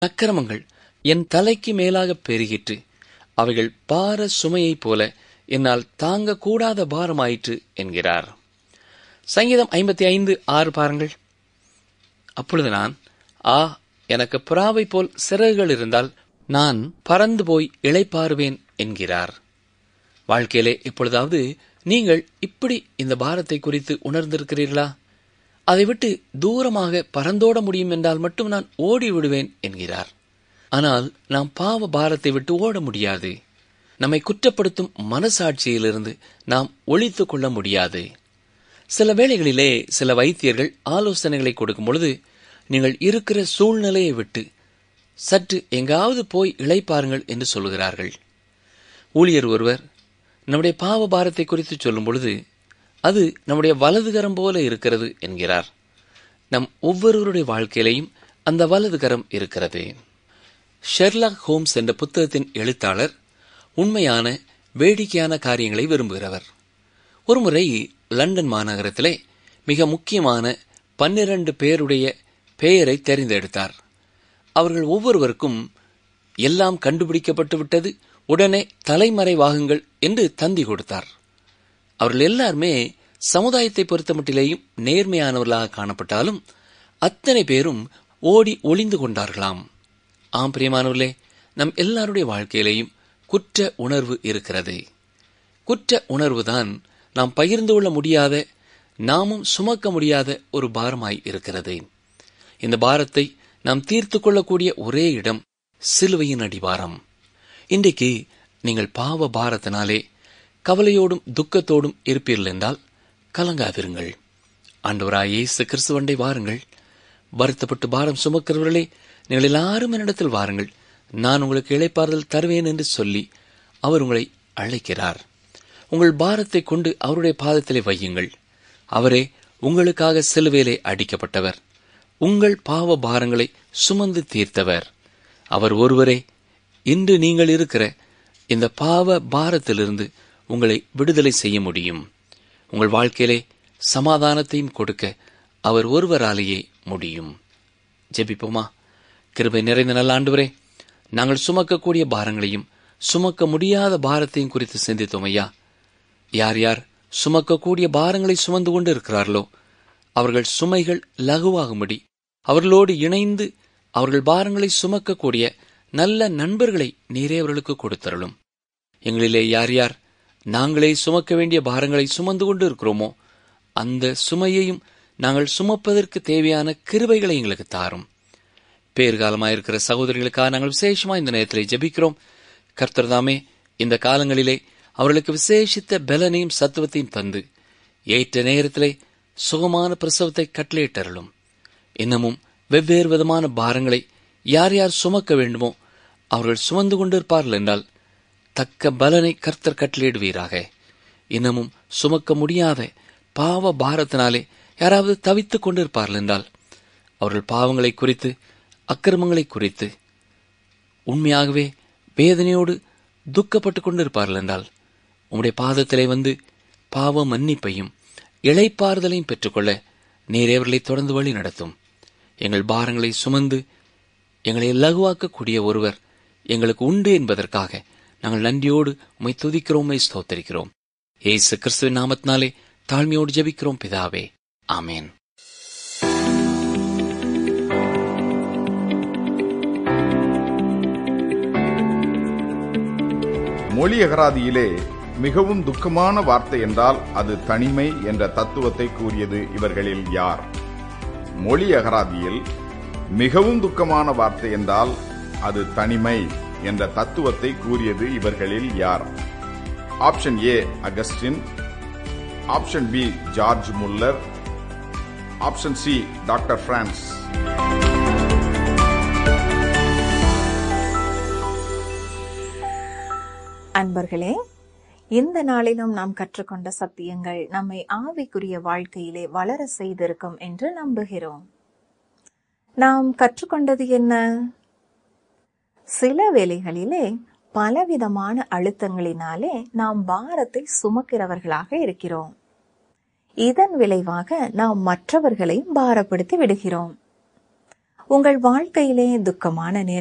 அக்கிரமங்கள் என் தலைக்கு மேலாக பெருகிற்று அவைகள் பார சுமையைப் போல என்னால் தாங்க கூடாத பாரமாயிற்று என்கிறார் சங்கீதம் ஐம்பத்தி ஐந்து ஆறு பாருங்கள் அப்பொழுது நான் ஆ எனக்கு புறாவை போல் சிறகுகள் இருந்தால் நான் பறந்து போய் இளைப்பாறுவேன் என்கிறார் வாழ்க்கையிலே எப்பொழுதாவது நீங்கள் இப்படி இந்த பாரத்தை குறித்து உணர்ந்திருக்கிறீர்களா அதை விட்டு தூரமாக பறந்தோட முடியும் என்றால் மட்டும் நான் ஓடி விடுவேன் என்கிறார் ஆனால் நாம் பாவ பாரத்தை விட்டு ஓட முடியாது நம்மை குற்றப்படுத்தும் மனசாட்சியிலிருந்து நாம் ஒழித்து கொள்ள முடியாது சில வேளைகளிலே சில வைத்தியர்கள் ஆலோசனைகளை கொடுக்கும் பொழுது நீங்கள் இருக்கிற சூழ்நிலையை விட்டு சற்று எங்காவது போய் இளைப்பாருங்கள் என்று சொல்கிறார்கள் ஊழியர் ஒருவர் நம்முடைய பாவ பாரத்தை குறித்து சொல்லும் பொழுது அது நம்முடைய வலதுகரம் போல இருக்கிறது என்கிறார் நம் ஒவ்வொருவருடைய வாழ்க்கையிலையும் அந்த வலதுகரம் இருக்கிறது ஷெர்லாக் ஹோம்ஸ் என்ற புத்தகத்தின் எழுத்தாளர் உண்மையான வேடிக்கையான காரியங்களை விரும்புகிறவர் ஒருமுறை லண்டன் மாநகரத்திலே மிக முக்கியமான பன்னிரண்டு பேருடைய பெயரை தெரிந்தெடுத்தார் அவர்கள் ஒவ்வொருவருக்கும் எல்லாம் கண்டுபிடிக்கப்பட்டு விட்டது உடனே தலைமறைவாகுங்கள் என்று தந்தி கொடுத்தார் அவர்கள் எல்லாருமே சமுதாயத்தை பொறுத்தமட்டிலேயும் நேர்மையானவர்களாக காணப்பட்டாலும் அத்தனை பேரும் ஓடி ஒளிந்து கொண்டார்களாம் ஆம் பிரியமானவர்களே நம் எல்லாருடைய வாழ்க்கையிலேயும் குற்ற உணர்வு இருக்கிறது குற்ற உணர்வுதான் நாம் பகிர்ந்து கொள்ள முடியாத நாமும் சுமக்க முடியாத ஒரு பாரமாய் இருக்கிறது இந்த பாரத்தை நாம் தீர்த்து கொள்ளக்கூடிய ஒரே இடம் சிலுவையின் அடிவாரம் இன்றைக்கு நீங்கள் பாவ பாரத்தினாலே கவலையோடும் துக்கத்தோடும் இருப்பீர்கள் என்றால் கலங்காதிருங்கள் ஆண்டவராய் இயேசு கிறிஸ்துவண்டை வாருங்கள் வருத்தப்பட்டு பாரம் சுமக்கிறவர்களே நீங்கள் எல்லாரும் என்னிடத்தில் வாருங்கள் நான் உங்களுக்கு இழைப்பாறுதல் தருவேன் என்று சொல்லி அவர் உங்களை அழைக்கிறார் உங்கள் பாரத்தை கொண்டு அவருடைய பாதத்திலே வையுங்கள் அவரே உங்களுக்காக சிலுவையிலே அடிக்கப்பட்டவர் உங்கள் பாவ பாரங்களை சுமந்து தீர்த்தவர் அவர் ஒருவரே இன்று நீங்கள் இருக்கிற இந்த பாவ பாரத்திலிருந்து உங்களை விடுதலை செய்ய முடியும் உங்கள் வாழ்க்கையிலே சமாதானத்தையும் கொடுக்க அவர் ஒருவராலேயே முடியும் ஜெபிப்போமா கிருபை நிறைந்த நல்ல ஆண்டவரே நாங்கள் சுமக்கக்கூடிய பாரங்களையும் சுமக்க முடியாத பாரத்தையும் குறித்து சிந்தித்தோம் ஐயா யார் யார் சுமக்கக்கூடிய பாரங்களை சுமந்து கொண்டு இருக்கிறார்களோ அவர்கள் சுமைகள் லகுவாகும்படி அவர்களோடு இணைந்து அவர்கள் பாரங்களை சுமக்கக்கூடிய நல்ல நண்பர்களை நீரே அவர்களுக்கு கொடுத்தருளும் எங்களிலே யார் யார் நாங்களே சுமக்க வேண்டிய பாரங்களை சுமந்து கொண்டு இருக்கிறோமோ அந்த சுமையையும் நாங்கள் சுமப்பதற்கு தேவையான கிருபைகளை எங்களுக்கு தாரும் பேர்காலமாயிருக்கிற சகோதரிகளுக்காக நாங்கள் விசேஷமா இந்த நேரத்தில் ஜெபிக்கிறோம் கர்த்தர் தாமே இந்த காலங்களிலே அவர்களுக்கு விசேஷித்த பலனையும் சத்துவத்தையும் தந்து ஏற்ற நேரத்திலே சுகமான பிரசவத்தை கட்டளையிட்டருளும் இன்னமும் வெவ்வேறு விதமான பாரங்களை யார் யார் சுமக்க வேண்டுமோ அவர்கள் சுமந்து கொண்டிருப்பார்கள் என்றால் தக்க பலனை கர்த்தர் கட்டளையிடுவீராக இன்னமும் சுமக்க முடியாத பாவ பாரத்தினாலே யாராவது தவித்துக் கொண்டிருப்பார்கள் என்றால் அவர்கள் பாவங்களை குறித்து அக்கிரமங்களை குறித்து உண்மையாகவே வேதனையோடு துக்கப்பட்டுக் கொண்டிருப்பார்கள் என்றால் உம்முடைய பாதத்திலே வந்து பாவ மன்னிப்பையும் இளைப்பாறுதலையும் பெற்றுக்கொள்ள நீரே அவர்களை தொடர்ந்து வழி நடத்தும் எங்கள் பாரங்களை சுமந்து எங்களை லகுவாக்கக்கூடிய ஒருவர் எங்களுக்கு உண்டு என்பதற்காக நாங்கள் நன்றியோடு உம்மை துதிக்கிறோம் உம்மை ஸ்தோத்தரிக்கிறோம் ஏசு கிறிஸ்துவின் நாமத்தினாலே தாழ்மையோடு ஜெபிக்கிறோம் பிதாவே ஆமேன் மொழி அகராதியிலே மிகவும் துக்கமான வார்த்தை என்றால் அது தனிமை என்ற தத்துவத்தை கூறியது இவர்களில் யார் மொழி அகராதியில் மிகவும் துக்கமான வார்த்தை என்றால் அது தனிமை என்ற தத்துவத்தை கூறியது இவர்களில் யார் option A Augustine option B George Muller option C doctor Franz அன்பர்களே இந்த நாளிலும் நாம் கற்றுக்கொண்ட சத்தியங்கள் நம்மை ஆவிக்குரிய வாழ்க்கையிலே வளர செய்திருக்கும் என்று நம்புகிறோம் நாம் கற்றுக்கொண்டது என்ன சில வேளைகளிலே பலவிதமான அழுத்தங்களினாலே நாம் பாரத்தை சுமக்கிறவர்களாக இருக்கிறோம் இதன் விளைவாக நாம் மற்றவர்களையும் பாரப்படுத்தி விடுகிறோம் உங்கள் வாழ்க்கையிலே துக்கமான நேரம்